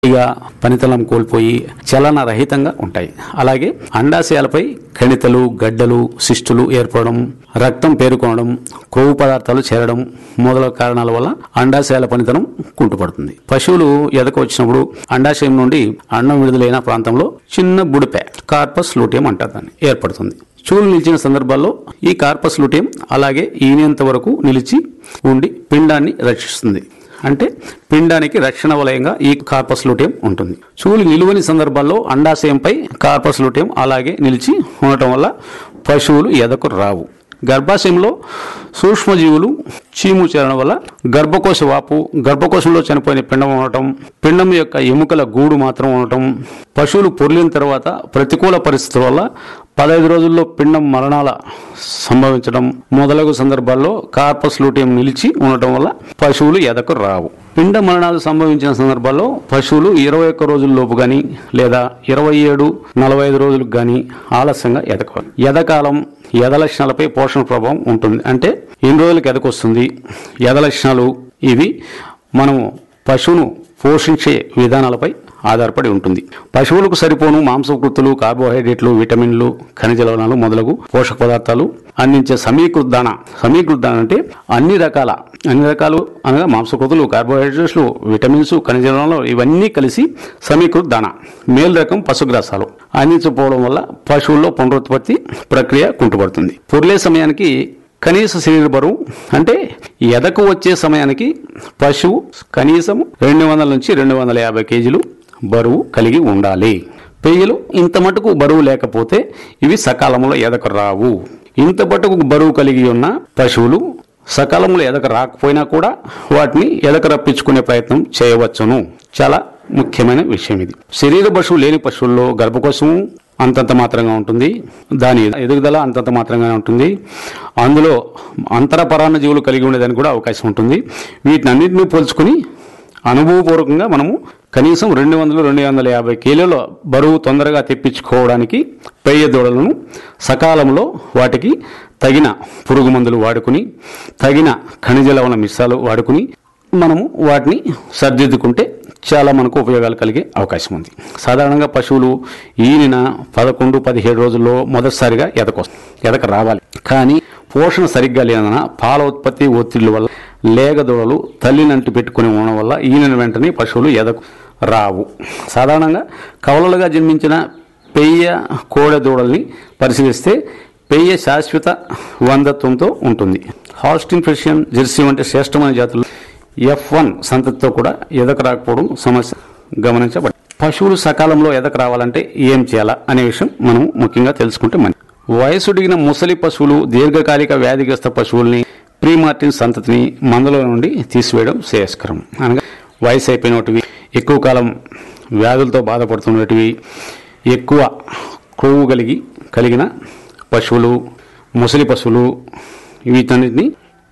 ఇక పనితనం కోల్పోయి చలన రహితంగా ఉంటాయి అలాగే అండాశయాలపై కణితలు గడ్డలు శిష్టులు ఏర్పడడం రక్తం పేరుకోవడం కొవ్వు పదార్థాలు చేరడం మొదలగు కారణాల వల్ల అండాశయాల పనితనం కుంటుపడుతుంది పశువులు ఎదక వచ్చినప్పుడు అండాశయం నుండి అండం విడుదలైన ప్రాంతంలో చిన్న బుడిపే కార్పస్ లూటియం అంటారు దాన్ని ఏర్పడుతుంది చూలు నిలిచిన సందర్భాల్లో ఈ కార్పస్ లూటియం అలాగే ఈనేంత వరకు నిలిచి ఉండి పిండాన్ని రక్షిస్తుంది అంటే పిండానికి రక్షణ వలయంగా ఈ కార్పస్ లూటియం ఉంటుంది చూలు నిలువని సందర్భాల్లో అండాశయంపై కార్పస్ లూటియం అలాగే నిలిచి ఉండటం వల్ల పశువులు ఎదకు రావు గర్భాశయంలో సూక్ష్మజీవులు చీము చేరడం వల్ల గర్భకోశ వాపు గర్భకోశంలో చనిపోయిన పిండం ఉండటం పిండం యొక్క ఎముకల గూడు మాత్రం ఉండటం పశువులు పొర్లిన తర్వాత ప్రతికూల పరిస్థితుల వల్ల పదహైదు రోజుల్లో పిండం మరణాల సంభవించడం మొదలగు సందర్భాల్లో కార్పస్ లూటియం నిలిచి ఉండటం వల్ల పశువులు ఎదకు రావు పిండ మరణాలు సంభవించిన సందర్భాల్లో పశువులు ఇరవై ఒక్క రోజుల లోపు గాని లేదా ఇరవై ఏడు నలభై ఐదు రోజులకు గాని ఆలస్యంగా ఎదకవాలి ఎదకాలం ఎద లక్షణాలపై పోషణ ప్రభావం ఉంటుంది అంటే ఎన్ని రోజులకు ఎదకొస్తుంది ఎద లక్షణాలు ఇవి మనము పశువును పోషించే విధానాలపై ఆధారపడి ఉంటుంది పశువులకు సరిపోను మాంసకృతులు కార్బోహైడ్రేట్లు విటమిన్లు ఖనిజ లవణాలు మొదలగు పోషక పదార్థాలు అందించే సమీకృత దాన సమీకృత దాన అంటే అన్ని రకాల అన్ని రకాలు అనగా మాంసకృతులు కార్బోహైడ్రేట్స్ విటమిన్స్ ఖనిజ లవణాలు ఇవన్నీ కలిసి సమీకృత దాన మేలు రకం పశుగ్రాసాలు అందించకపోవడం వల్ల పశువుల్లో పునరుత్పత్తి ప్రక్రియ కుంటుపడుతుంది పొర్లే సమయానికి కనీస శరీర బరువు అంటే ఎదకు వచ్చే సమయానికి పశువు కనీసం రెండు వందల నుంచి రెండు వందల యాభై కేజీలు బరువు కలిగి ఉండాలి పెయ్యలు ఇంత మటుకు బరువు లేకపోతే ఇవి సకాలంలో ఎదకు రావు ఇంత మటుకు బరువు కలిగి ఉన్న పశువులు సకాలంలో ఎదక రాకపోయినా కూడా వాటిని ఎదక రప్పించుకునే ప్రయత్నం చేయవచ్చును చాలా ముఖ్యమైన విషయం ఇది శరీర పశువు లేని పశువుల్లో గర్భకోశము అంతంత మాత్రంగా ఉంటుంది దాని ఎదుగుదల అంతంత మాత్రంగానే ఉంటుంది అందులో అంతర పరాన్న జీవులు కలిగి ఉండేదానికి కూడా అవకాశం ఉంటుంది వీటిని అన్నింటినీ పోల్చుకుని అనుభవపూర్వకంగా మనము కనీసం రెండు వందలు రెండు వందల యాభై కిలోల బరువు తొందరగా తెప్పించుకోవడానికి పెయ్య దూడలను సకాలంలో వాటికి తగిన పురుగు మందులు వాడుకుని తగిన ఖనిజ లవణ మిశ్రాలు వాడుకుని మనము వాటిని సర్దిద్దుకుంటే చాలా మనకు ఉపయోగాలు కలిగే అవకాశం ఉంది సాధారణంగా పశువులు ఈనిన పదకొండు పదిహేడు రోజుల్లో మొదటిసారిగా ఎదకొస్తాయి ఎదక రావాలి కానీ పోషణ సరిగ్గా లేదన పాల ఉత్పత్తి ఒత్తిళ్ల వల్ల లేగదూడలు తల్లినంటి పెట్టుకుని ఉండడం వల్ల ఈనిన వెంటనే పశువులు ఎదకు రావు సాధారణంగా కవలలుగా జన్మించిన పెయ్య కోడె దూడల్ని పరిశీలిస్తే పెయ్య శాశ్వత వందత్వంతో ఉంటుంది హాస్టిన్ ఫ్రెషియన్ జెర్సీ వంటి శ్రేష్టమైన జాతులు ఎఫ్ వన్ సంతతితో కూడా ఎదక రాకపోవడం సమస్య గమనించబడి పశువులు సకాలంలో ఎదక రావాలంటే ఏం చేయాలా అనే విషయం మనం ముఖ్యంగా తెలుసుకుంటే మంచి వయసుడిగిన ముసలి పశువులు దీర్ఘకాలిక వ్యాధిగ్రస్త పశువుల్ని ప్రీమార్టిన్ సంతతిని మందలో నుండి తీసివేయడం శ్రేయస్కరం అనగా వయసు అయిపోయినటివి ఎక్కువ కాలం వ్యాధులతో బాధపడుతున్నటివి ఎక్కువ కొవ్వు కలిగి కలిగిన పశువులు ముసలి పశువులు వీటన్నిటిని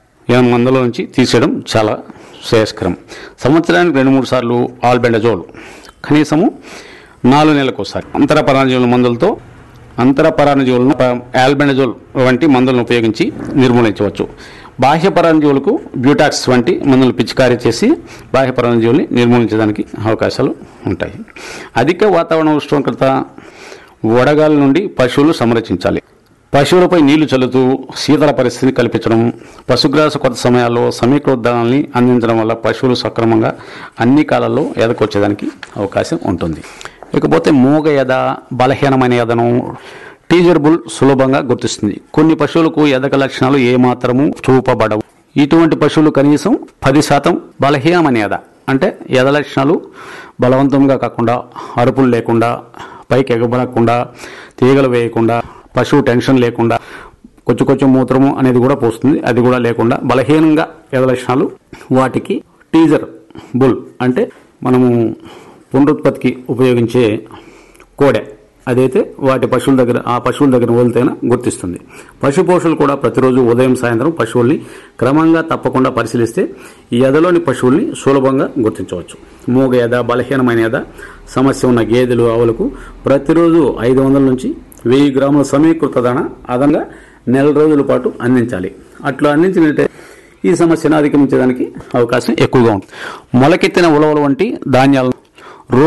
ఏ మందులో నుంచి తీసేయడం చాలా శ్రేయస్కరం సంవత్సరానికి రెండు మూడు సార్లు ఆల్బెండజోల్ కనీసము నాలుగు నెలలకు ఒకసారి అంతర పరాణజీవుల మందులతో అంతర పరాణజీవులను ఆల్బెండజోల్ వంటి మందులను ఉపయోగించి నిర్మూలించవచ్చు బాహ్య పరాణజీవులకు బ్యూటాక్స్ వంటి మందులు పిచికారీ చేసి బాహ్య పరాణజీవుల్ని నిర్మూలించడానికి అవకాశాలు ఉంటాయి అధిక వాతావరణ ఉష్ణోగ్రత వడగాల నుండి పశువులు సంరక్షించాలి పశువులపై నీళ్లు చల్లుతూ శీతల పరిస్థితిని కల్పించడం పశుగ్రాస కొత్త సమయాల్లో సమీకృద్దానాల్ని అందించడం వల్ల పశువులు సక్రమంగా అన్ని కాలాల్లో ఎదకొచ్చేదానికి అవకాశం ఉంటుంది ఇకపోతే మూగ ఎద బలహీనమైన ఎదను టీజర్ బుల్ సులభంగా గుర్తిస్తుంది కొన్ని పశువులకు ఎదక లక్షణాలు ఏమాత్రము చూపబడవు ఇటువంటి పశువులు కనీసం పది శాతం బలహీనమైన ఎద అంటే ఎద లక్షణాలు బలవంతంగా కాకుండా అరుపులు లేకుండా పైకి ఎగబడకుండా తీగలు వేయకుండా పశువు టెన్షన్ లేకుండా కొంచెం కొంచెం మూత్రము అనేది కూడా పోస్తుంది అది కూడా లేకుండా బలహీనంగా ఎద లక్షణాలు వాటికి టీజర్ బుల్ అంటే మనము పునరుత్పత్తికి ఉపయోగించే కోడె అదైతే వాటి పశువుల దగ్గర ఆ పశువుల దగ్గర వదిలితేనే గుర్తిస్తుంది పశు పోషకులు కూడా ప్రతిరోజు ఉదయం సాయంత్రం పశువుల్ని క్రమంగా తప్పకుండా పరిశీలిస్తే ఈ ఎదలోని పశువుల్ని సులభంగా గుర్తించవచ్చు మూగ ఎద బలహీనమైన ఎద సమస్య ఉన్న గేదెలు ఆవులకు ప్రతిరోజు ఐదు వందల నుంచి వెయ్యి గ్రాముల సమీకృత దాణ అదనంగా నెల రోజుల పాటు అందించాలి అట్లా అందించినట్టే ఈ సమస్యను అధిగమించడానికి అవకాశం ఎక్కువగా ఉంటుంది మొలకెత్తిన ఉలవలు వంటి ధాన్యాలను